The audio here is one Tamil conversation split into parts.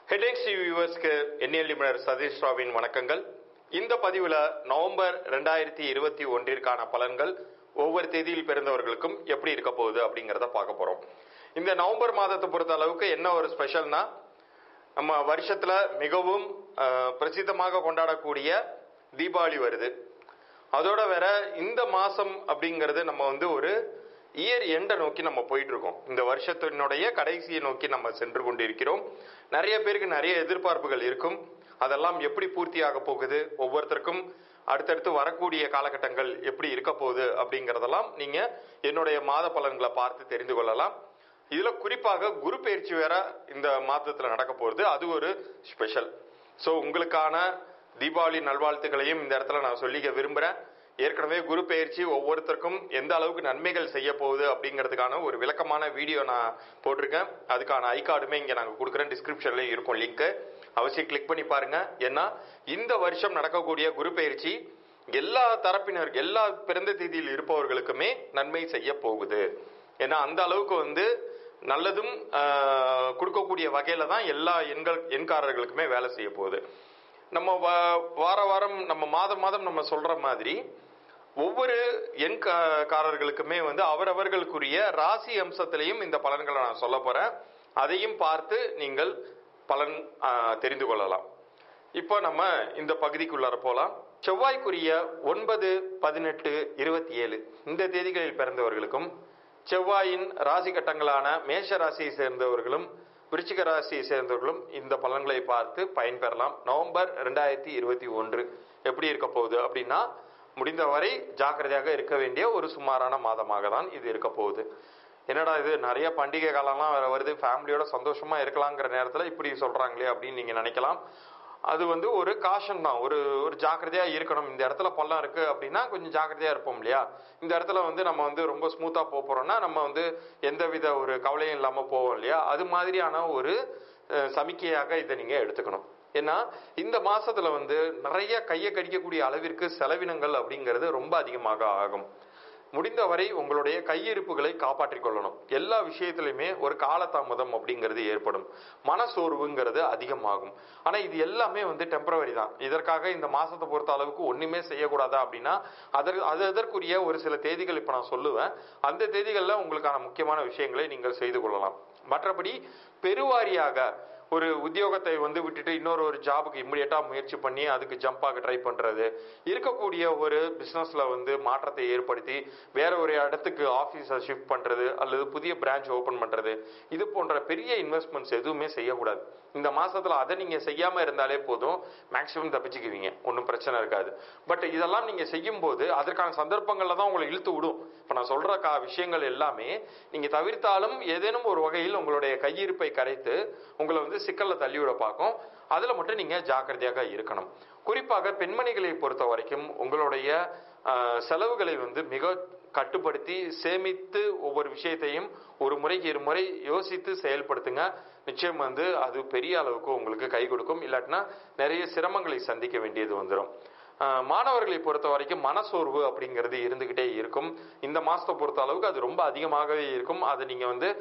ஹெட்லைன்ஸ் டிவி வியூவர்ஸ்க்கு என்எல் நிபுணர் சதீஷ் ராவின் வணக்கங்கள் இந்த பதிவுல நவம்பர் ரெண்டாயிரத்தி இருபத்தி ஒன்றிற்கான பலன்கள் ஒவ்வொரு தேதியில் பிறந்தவர்களுக்கும் எப்படி இருக்க போகுது அப்படிங்கிறத பார்க்க போறோம் இந்த நவம்பர் மாதத்தை பொறுத்த அளவுக்கு என்ன ஒரு ஸ்பெஷல்னா நம்ம வருஷத்துல மிகவும் அஹ், பிரசித்தமாக கொண்டாடக்கூடிய தீபாவளி வருது அதோட வேற இந்த மாசம் அப்படிங்கிறது நம்ம வந்து ஒரு இயர் எண்டை நோக்கி நம்ம போயிட்டு இருக்கோம் இந்த வருஷத்தினுடைய கடைசியை நோக்கி நம்ம சென்று கொண்டிருக்கிறோம் நிறைய பேருக்கு நிறைய எதிர்பார்ப்புகள் இருக்கும் அதெல்லாம் எப்படி பூர்த்தியாக போகுது ஒவ்வொருத்தருக்கும் அடுத்தடுத்து வரக்கூடிய காலகட்டங்கள் எப்படி இருக்க போகுது அப்படிங்கறதெல்லாம் நீங்க என்னுடைய மாத பலன்களை பார்த்து தெரிந்து கொள்ளலாம் இதுல குறிப்பாக குரு பயிற்சி வேற இந்த மாதத்துல நடக்க போகுது அது ஒரு ஸ்பெஷல் ஸோ உங்களுக்கான தீபாவளி நல்வாழ்த்துக்களையும் இந்த இடத்துல நான் சொல்லிக்க விரும்புறேன் ஏற்கனவே குரு பெயர்ச்சி ஒவ்வொருத்தருக்கும் எந்த அளவுக்கு நன்மைகள் செய்ய போகுது அப்படிங்கிறதுக்கான ஒரு விளக்கமான வீடியோ நான் போட்டிருக்கேன் அதுக்கான ஐ கார்டுமே இங்க நாங்க கொடுக்குறேன் டிஸ்கிரிப்ஷன்ல இருக்கும் லிங்க் அவசியம் கிளிக் பண்ணி பாருங்க ஏன்னா இந்த வருஷம் நடக்கக்கூடிய குரு பெயர்ச்சி எல்லா தரப்பினர் எல்லா பிறந்த தேதியில் இருப்பவர்களுக்குமே நன்மை செய்ய போகுது ஏன்னா அந்த அளவுக்கு வந்து நல்லதும் ஆஹ், கொடுக்கக்கூடிய வகையில தான் எல்லா எண்கள் எண்காரர்களுக்குமே வேலை செய்ய போகுது நம்ம வா- வார வாரம் நம்ம மாதம் மாதம் நம்ம சொல்ற மாதிரி ஒவ்வொரு எண்காரர்களுக்குமே வந்து அவரவர்களுக்குரிய ராசி அம்சத்திலையும் இந்த பலன்களை நான் சொல்ல போறேன் அதையும் பார்த்து நீங்கள் பலன் ஆஹ், தெரிந்து கொள்ளலாம் இப்போ நம்ம இந்த பகுதிக்குள்ளார போலாம் செவ்வாய்க்குரிய ஒன்பது பதினெட்டு இருபத்தி ஏழு இந்த தேதிகளில் பிறந்தவர்களுக்கும் செவ்வாயின் ராசி கட்டங்களான மேஷ ராசியை சேர்ந்தவர்களும் விருச்சிக ராசியை சேர்ந்தவர்களும் இந்த பலன்களை பார்த்து பயன்பெறலாம் நவம்பர் ரெண்டாயிரத்தி இருபத்தி ஒன்று எப்படி இருக்க போகுது அப்படின்னா முடிந்தவரை ஜாக்கிரதையாக இருக்க வேண்டிய ஒரு சுமாரான மாதமாக தான் இது இருக்க போகுது என்னடா இது நிறைய பண்டிகை காலம்லாம் வேற வருது ஃபேமிலியோட சந்தோஷமா இருக்கலாங்கிற நேரத்துல இப்படி சொல்றாங்களே அப்படின்னு நீங்க நினைக்கலாம் அது வந்து ஒரு காஷன் தான் ஒரு ஒரு ஜாக்கிரதையா இருக்கணும் இந்த இடத்துல பள்ளம் இருக்கு அப்படின்னா கொஞ்சம் ஜாக்கிரதையா இருப்போம் இல்லையா இந்த இடத்துல வந்து நம்ம வந்து ரொம்ப ஸ்மூத்தா போக போறோம்னா நம்ம வந்து எந்தவித ஒரு கவலையும் இல்லாம போவோம் இல்லையா அது மாதிரியான ஒரு அஹ், சமிக்கையாக இதை நீங்க எடுத்துக்கணும் ஏன்னா இந்த மாசத்துல வந்து நிறைய கையை கடிக்கக்கூடிய அளவிற்கு செலவினங்கள் அப்படிங்கிறது ரொம்ப அதிகமாக ஆகும் முடிந்தவரை உங்களுடைய கையிருப்புகளை காப்பாற்றிக் கொள்ளணும் எல்லா விஷயத்திலுமே ஒரு காலதாமதம் அப்படிங்கிறது ஏற்படும் மனசோர்வுங்கிறது அதிகமாகும் ஆனா இது எல்லாமே வந்து டெம்பரவரி தான் இதற்காக இந்த மாசத்தை பொறுத்த அளவுக்கு ஒண்ணுமே செய்யக்கூடாதா அப்படின்னா அதற்கு அது அதற்குரிய ஒரு சில தேதிகள் இப்ப நான் சொல்லுவேன் அந்த தேதிகள்ல உங்களுக்கான முக்கியமான விஷயங்களை நீங்கள் செய்து கொள்ளலாம் மற்றபடி பெருவாரியாக ஒரு உத்தியோகத்தை வந்து விட்டுட்டு இன்னொரு ஒரு ஜாபுக்கு இம்மிடியட்டா முயற்சி பண்ணி அதுக்கு ஜம்ப் ஆக ட்ரை பண்றது இருக்கக்கூடிய ஒரு பிசினஸ்ல வந்து மாற்றத்தை ஏற்படுத்தி வேற ஒரு இடத்துக்கு ஆபீஸை ஷிஃப்ட் பண்றது அல்லது புதிய பிரான்ச் ஓபன் பண்றது இது போன்ற பெரிய இன்வெஸ்ட்மெண்ட்ஸ் எதுவுமே செய்யக்கூடாது இந்த மாசத்துல அதை நீங்க செய்யாம இருந்தாலே போதும் மேக்சிமம் தப்பிச்சுக்குவீங்க ஒன்றும் பிரச்சனை இருக்காது பட் இதெல்லாம் நீங்க செய்யும் போது அதற்கான சந்தர்ப்பங்கள்ல தான் உங்களை இழுத்து விடும் இப்ப நான் சொல்ற கா விஷயங்கள் எல்லாமே நீங்க தவிர்த்தாலும் ஏதேனும் ஒரு வகையில் உங்களுடைய கையிருப்பை கரைத்து உங்களை வந்து சிக்கல்ல தள்ளிவிட பார்க்கும் அதுல மட்டும் நீங்க ஜாக்கிரதையாக இருக்கணும் குறிப்பாக பெண்மணிகளை பொறுத்த வரைக்கும் உங்களுடைய ஆஹ், செலவுகளை வந்து மிக கட்டுப்படுத்தி சேமித்து ஒவ்வொரு விஷயத்தையும் ஒரு முறைக்கு இருமுறை யோசித்து செயல்படுத்துங்க நிச்சயம் வந்து அது பெரிய அளவுக்கு உங்களுக்கு கை கொடுக்கும் இல்லாட்டினா நிறைய சிரமங்களை சந்திக்க வேண்டியது வந்துடும் ஆஹ் மாணவர்களை பொறுத்த வரைக்கும் மனசோர்வு அப்படிங்கிறது இருந்துகிட்டே இருக்கும் இந்த மாசத்தை பொறுத்த அளவுக்கு அது ரொம்ப அதிகமாகவே இருக்கும் அதை நீங்க வந்து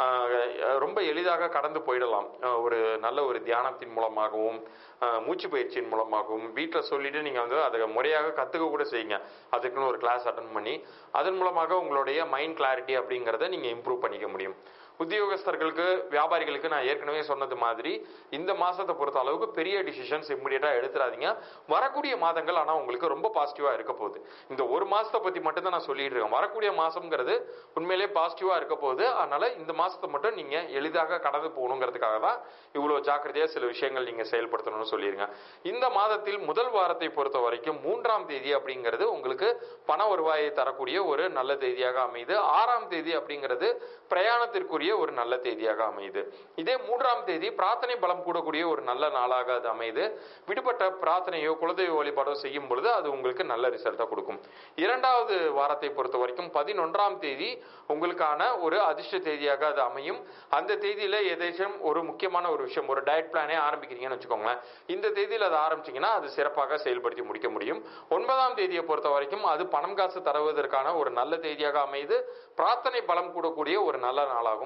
ஆஹ் ரொம்ப எளிதாக கடந்து போயிடலாம் ஆஹ் ஒரு நல்ல ஒரு தியானத்தின் மூலமாகவும் ஆஹ் மூச்சு பயிற்சியின் மூலமாகவும் வீட்டில் சொல்லிட்டு நீங்க வந்து அதை முறையாக கத்துக்க கூட செய்யுங்க அதுக்குன்னு ஒரு கிளாஸ் அட்டன் பண்ணி அதன் மூலமாக உங்களுடைய மைண்ட் கிளாரிட்டி அப்படிங்கிறத நீங்க இம்ப்ரூவ் பண்ணிக்க முடியும் உத்தியோகஸ்தர்களுக்கு வியாபாரிகளுக்கு நான் ஏற்கனவே சொன்னது மாதிரி இந்த மாசத்தை பொறுத்த அளவுக்கு பெரிய டிசிஷன்ஸ் இம்மிடியட்டா எடுத்துறாதீங்க வரக்கூடிய மாதங்கள் ஆனா உங்களுக்கு ரொம்ப பாசிட்டிவா இருக்க போகுது இந்த ஒரு மாசத்தை பத்தி மட்டும் தான் நான் சொல்லிட்டு இருக்கேன் வரக்கூடிய மாசம்ங்கிறது உண்மையிலேயே பாசிட்டிவா இருக்க போகுது அதனால இந்த மாசத்தை மட்டும் நீங்க எளிதாக கடந்து போகணுங்கிறதுக்காக தான் இவ்வளவு ஜாக்கிரதையா சில விஷயங்கள் நீங்க செயல்படுத்தணும்னு சொல்லிருங்க இந்த மாதத்தில் முதல் வாரத்தை பொறுத்த வரைக்கும் மூன்றாம் தேதி அப்படிங்கிறது உங்களுக்கு பண வருவாயை தரக்கூடிய ஒரு நல்ல தேதியாக அமையுது ஆறாம் தேதி அப்படிங்கிறது பிரயாணத்திற்குரிய ஒரு நல்ல தேதியாக அமையுது இதே மூன்றாம் தேதி பிரார்த்தனை பலம் கூடக்கூடிய ஒரு நல்ல நாளாக அது அமையுது விடுபட்ட பிரார்த்தனையோ குலதெய்வ வழிபாடோ செய்யும் பொழுது அது உங்களுக்கு நல்ல ரிசல்ட்டை கொடுக்கும் இரண்டாவது வாரத்தை பொறுத்த வரைக்கும் பதினொன்றாம் தேதி உங்களுக்கான ஒரு அதிர்ஷ்ட தேதியாக அது அமையும் அந்த தேதியில ஏதாச்சும் ஒரு முக்கியமான ஒரு விஷயம் ஒரு டயட் பிளானே ஆரம்பிக்கிறீங்கன்னு வச்சுக்கோங்களேன் இந்த தேதியில் அதை ஆரம்பிச்சீங்கன்னா அது சிறப்பாக செயல்படுத்தி முடிக்க முடியும் ஒன்பதாம் தேதியை பொறுத்த வரைக்கும் அது பணம் காசு தருவதற்கான ஒரு நல்ல தேதியாக அமையுது பிரார்த்தனை பலம் கூடக்கூடிய ஒரு நல்ல நாளாகவும்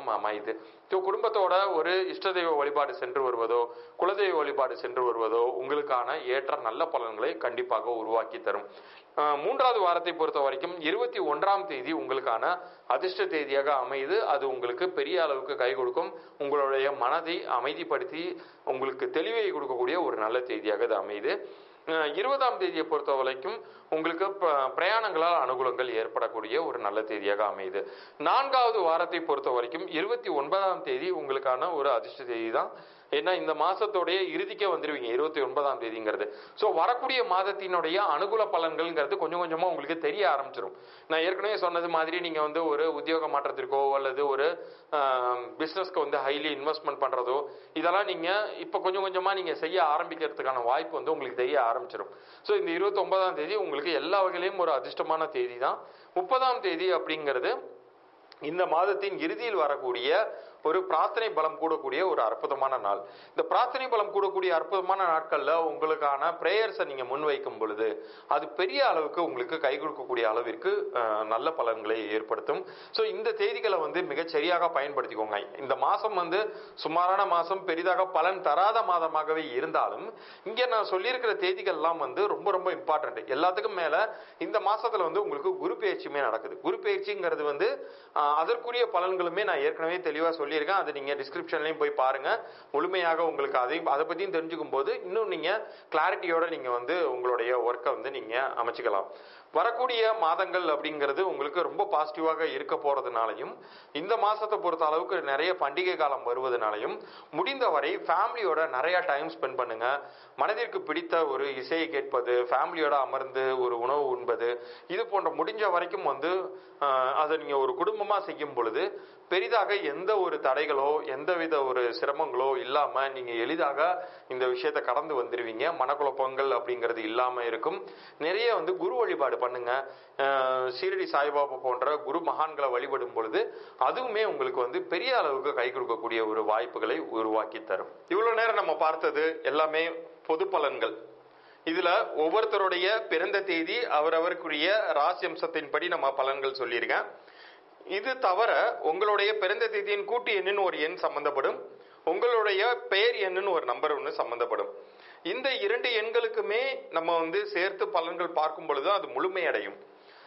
தினம் அமையுது ஸோ குடும்பத்தோட ஒரு இஷ்ட தெய்வ வழிபாடு சென்று வருவதோ குலதெய்வ வழிபாடு சென்று வருவதோ உங்களுக்கான ஏற்ற நல்ல பலன்களை கண்டிப்பாக உருவாக்கி தரும் அஹ் மூன்றாவது வாரத்தை பொறுத்த வரைக்கும் இருபத்தி ஒன்றாம் தேதி உங்களுக்கான அதிர்ஷ்ட தேதியாக அமையுது அது உங்களுக்கு பெரிய அளவுக்கு கை கொடுக்கும் உங்களுடைய மனதை அமைதிப்படுத்தி உங்களுக்கு தெளிவை கொடுக்கக்கூடிய ஒரு நல்ல தேதியாக இது அமையுது அஹ் இருபதாம் தேதியை பொறுத்த வரைக்கும் உங்களுக்கு ப- பிரயாணங்களால் அனுகூலங்கள் ஏற்படக்கூடிய ஒரு நல்ல தேதியாக அமையுது நான்காவது வாரத்தை பொறுத்த வரைக்கும் இருபத்தி ஒன்பதாம் தேதி உங்களுக்கான ஒரு அதிர்ஷ்ட தேதி தான் ஏன்னா இந்த மாசத்தோடைய இறுதிக்கே வந்துருவீங்க இருபத்தி ஒன்பதாம் தேதிங்கிறது ஸோ வரக்கூடிய மாதத்தினுடைய அனுகூல பலன்கள்ங்கிறது கொஞ்சம் கொஞ்சமா உங்களுக்கு தெரிய ஆரம்பிச்சிடும் நான் ஏற்கனவே சொன்னது மாதிரி நீங்க வந்து ஒரு உத்தியோக மாற்றத்திற்கோ அல்லது ஒரு பிஸ்னஸ்க்கு வந்து ஹைலி இன்வெஸ்ட்மெண்ட் பண்றதோ இதெல்லாம் நீங்க இப்போ கொஞ்சம் கொஞ்சமா நீங்க செய்ய ஆரம்பிக்கிறதுக்கான வாய்ப்பு வந்து உங்களுக்கு தெரிய ஆரம்பிச்சிடும் ஸோ இந்த இருபத்தி ஒன்பதாம் தேதி உங்களுக்கு எல்லா வகையிலையும் ஒரு அதிர்ஷ்டமான தேதி தான் முப்பதாம் தேதி அப்படிங்கிறது இந்த மாதத்தின் இறுதியில் வரக்கூடிய ஒரு பிரார்த்தனை பலம் கூடக்கூடிய ஒரு அற்புதமான நாள் இந்த பிரார்த்தனை பலம் கூடக்கூடிய அற்புதமான நாட்கள்ல உங்களுக்கான பிரேயர்ஸை நீங்க முன்வைக்கும் பொழுது அது பெரிய அளவுக்கு உங்களுக்கு கை கொடுக்கக்கூடிய அளவிற்கு அஹ், நல்ல பலன்களை ஏற்படுத்தும் ஸோ இந்த தேதிகளை வந்து மிகச் சரியாக பயன்படுத்திக்கோங்க இந்த மாசம் வந்து சுமாரான மாசம் பெரிதாக பலன் தராத மாதமாகவே இருந்தாலும் இங்க நான் சொல்லியிருக்கிற தேதிகள்லாம் வந்து ரொம்ப ரொம்ப இம்பார்ட்டன்ட் எல்லாத்துக்கும் மேல இந்த மாசத்துல வந்து உங்களுக்கு குரு பயிற்சியுமே நடக்குது குரு பயிற்சிங்கிறது வந்து ஆஹ், அதற்குரிய பலன்களுமே நான் ஏற்கனவே தெளிவா சொல்லியிருக்கேன் அது நீங்க டிஸ்கிரிப்ஷன்லயும் போய் பாருங்க முழுமையாக உங்களுக்கு அதையும் அதை பத்தியும் தெரிஞ்சுக்கும் போது இன்னும் நீங்க கிளாரிட்டியோட நீங்க வந்து உங்களுடைய ஒர்க்கை வந்து நீங்க அமைச்சுக்கலாம் வரக்கூடிய மாதங்கள் அப்படிங்கிறது உங்களுக்கு ரொம்ப பாசிட்டிவாக இருக்க போறதுனாலையும் இந்த மாசத்தை பொறுத்த அளவுக்கு நிறைய பண்டிகை காலம் வருவதனாலையும் முடிந்தவரை ஃபேமிலியோட நிறைய டைம் ஸ்பெண்ட் பண்ணுங்க மனதிற்கு பிடித்த ஒரு இசையை கேட்பது ஃபேமிலியோட அமர்ந்து ஒரு உணவு உண்பது இது போன்ற முடிஞ்ச வரைக்கும் வந்து ஆஹ், அதை நீங்க ஒரு குடும்பமா செய்யும் பொழுது பெரிதாக எந்த ஒரு தடைகளோ எந்தவித ஒரு சிரமங்களோ இல்லாம நீங்க எளிதாக இந்த விஷயத்தை கடந்து வந்துருவீங்க மனக்குழப்பங்கள் அப்படிங்கிறது இல்லாம இருக்கும் நிறைய வந்து குரு வழிபாடு பண்ணுங்க அஹ் சீரடி சாய்பாபா போன்ற குரு மகான்களை வழிபடும் பொழுது அதுவுமே உங்களுக்கு வந்து பெரிய அளவுக்கு கை கொடுக்கக்கூடிய ஒரு வாய்ப்புகளை உருவாக்கி தரும் இவ்வளவு நேரம் நம்ம பார்த்தது எல்லாமே பொது பலன்கள் இதுல ஒவ்வொருத்தருடைய பிறந்த தேதி அவரவருக்குரிய ராசி அம்சத்தின்படி நம்ம பலன்கள் சொல்லியிருக்கேன் இது தவிர உங்களுடைய பிறந்த தேதியின் கூட்டு எண்ணுன்னு ஒரு எண் சம்பந்தப்படும் உங்களுடைய பெயர் எண்ணுன்னு ஒரு நம்பர் ஒன்று சம்பந்தப்படும் இந்த இரண்டு எண்களுக்குமே நம்ம வந்து சேர்த்து பலன்கள் பார்க்கும் பொழுது அது முழுமையடையும்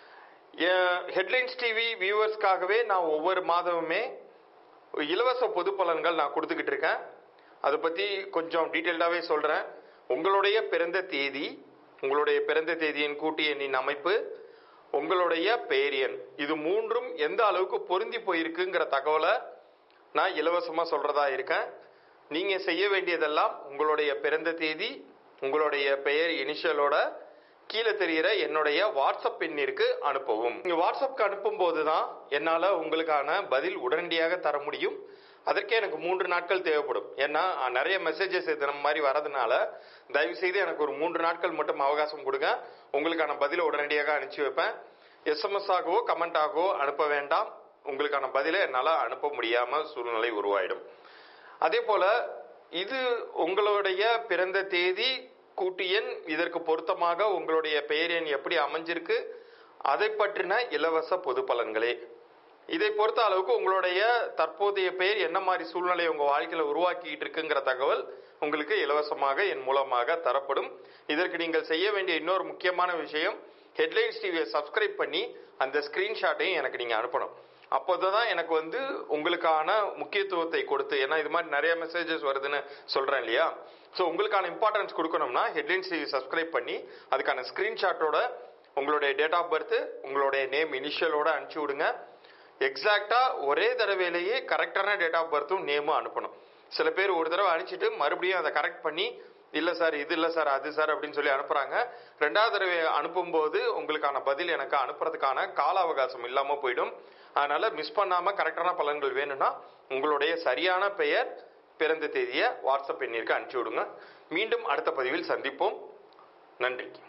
ஹெட்லைன்ஸ் டிவி வியூவர்ஸ்க்காகவே நான் ஒவ்வொரு மாதமுமே இலவச பொது பலன்கள் நான் கொடுத்துக்கிட்டு இருக்கேன் அதை பற்றி கொஞ்சம் டீட்டெயில்டாகவே சொல்கிறேன் உங்களுடைய பிறந்த தேதி உங்களுடைய பிறந்த தேதியின் கூட்டு எண்ணின் அமைப்பு உங்களுடைய பெயர் எண் இது மூன்றும் எந்த அளவுக்கு பொருந்தி போயிருக்குங்கிற தகவலை நான் இலவசமாக சொல்கிறதா இருக்கேன் நீங்கள் செய்ய வேண்டியதெல்லாம் உங்களுடைய பிறந்த தேதி உங்களுடைய பெயர் இனிஷியலோட கீழே தெரிகிற என்னுடைய வாட்ஸ்அப் எண்ணிற்கு அனுப்பவும் நீங்க வாட்ஸ்அப்க்கு அனுப்பும் போது தான் என்னால் உங்களுக்கான பதில் உடனடியாக தர முடியும் அதற்கே எனக்கு மூன்று நாட்கள் தேவைப்படும் ஏன்னா அஹ், நிறைய மெசேஜஸ் இது நம்ம மாதிரி வரதுனால தயவு செய்து எனக்கு ஒரு மூன்று நாட்கள் மட்டும் அவகாசம் கொடுங்க உங்களுக்கான பதிலை உடனடியாக அனுப்பிச்சு வைப்பேன் எஸ்எம்எஸ் ஆகவோ கமெண்ட் ஆகவோ அனுப்ப வேண்டாம் உங்களுக்கான பதிலை என்னால் அனுப்ப முடியாம சூழ்நிலை உருவாயிடும் அதே போல இது உங்களுடைய பிறந்த தேதி கூட்டு எண் இதற்கு பொருத்தமாக உங்களுடைய பெயர் எண் எப்படி அமைஞ்சிருக்கு அதை பற்றின இலவச பொது பலன்களே இதை பொறுத்த அளவுக்கு உங்களுடைய தற்போதைய பெயர் என்ன மாதிரி சூழ்நிலை உங்க வாழ்க்கையில உருவாக்கிட்டு இருக்குங்கிற தகவல் உங்களுக்கு இலவசமாக என் மூலமாக தரப்படும் இதற்கு நீங்கள் செய்ய வேண்டிய இன்னொரு முக்கியமான விஷயம் ஹெட்லைன்ஸ் டிவியை சப்ஸ்கிரைப் பண்ணி அந்த ஸ்கிரீன்ஷாட்டையும் எனக்கு நீங்க அனுப்பணும் அப்போதான் எனக்கு வந்து உங்களுக்கான முக்கியத்துவத்தை கொடுத்து ஏன்னா இது மாதிரி நிறைய மெசேஜஸ் வருதுன்னு சொல்றேன் இல்லையா ஸோ உங்களுக்கான இம்பார்ட்டன்ஸ் கொடுக்கணும்னா ஹெட்லைன்ஸ் டிவி சப்ஸ்கிரைப் பண்ணி அதுக்கான ஸ்கிரீன்ஷாட்டோட உங்களுடைய டேட் ஆஃப் பர்த் உங்களுடைய நேம் இனிஷியலோட அனுப்பிச்சு விடுங்க எக்ஸாக்டா ஒரே தடவையிலேயே கரெக்டான டேட் ஆஃப் பர்த்தும் நேமும் அனுப்பணும் சில பேர் ஒரு தடவை அனுப்பிச்சிட்டு மறுபடியும் அதை கரெக்ட் பண்ணி இல்ல சார் இது இல்ல சார் அது சார் அப்படின்னு சொல்லி அனுப்புறாங்க ரெண்டாவது தடவை அனுப்பும்போது உங்களுக்கான பதில் எனக்கு அனுப்புறதுக்கான கால அவகாசம் இல்லாம போயிடும் அதனால மிஸ் பண்ணாம கரெக்டான பலன்கள் வேணும்னா உங்களுடைய சரியான பெயர் பிறந்த தேதியை வாட்ஸ்அப் எண்ணிற்கு அனுப்பிச்சு விடுங்க மீண்டும் அடுத்த பதிவில் சந்திப்போம் நன்றி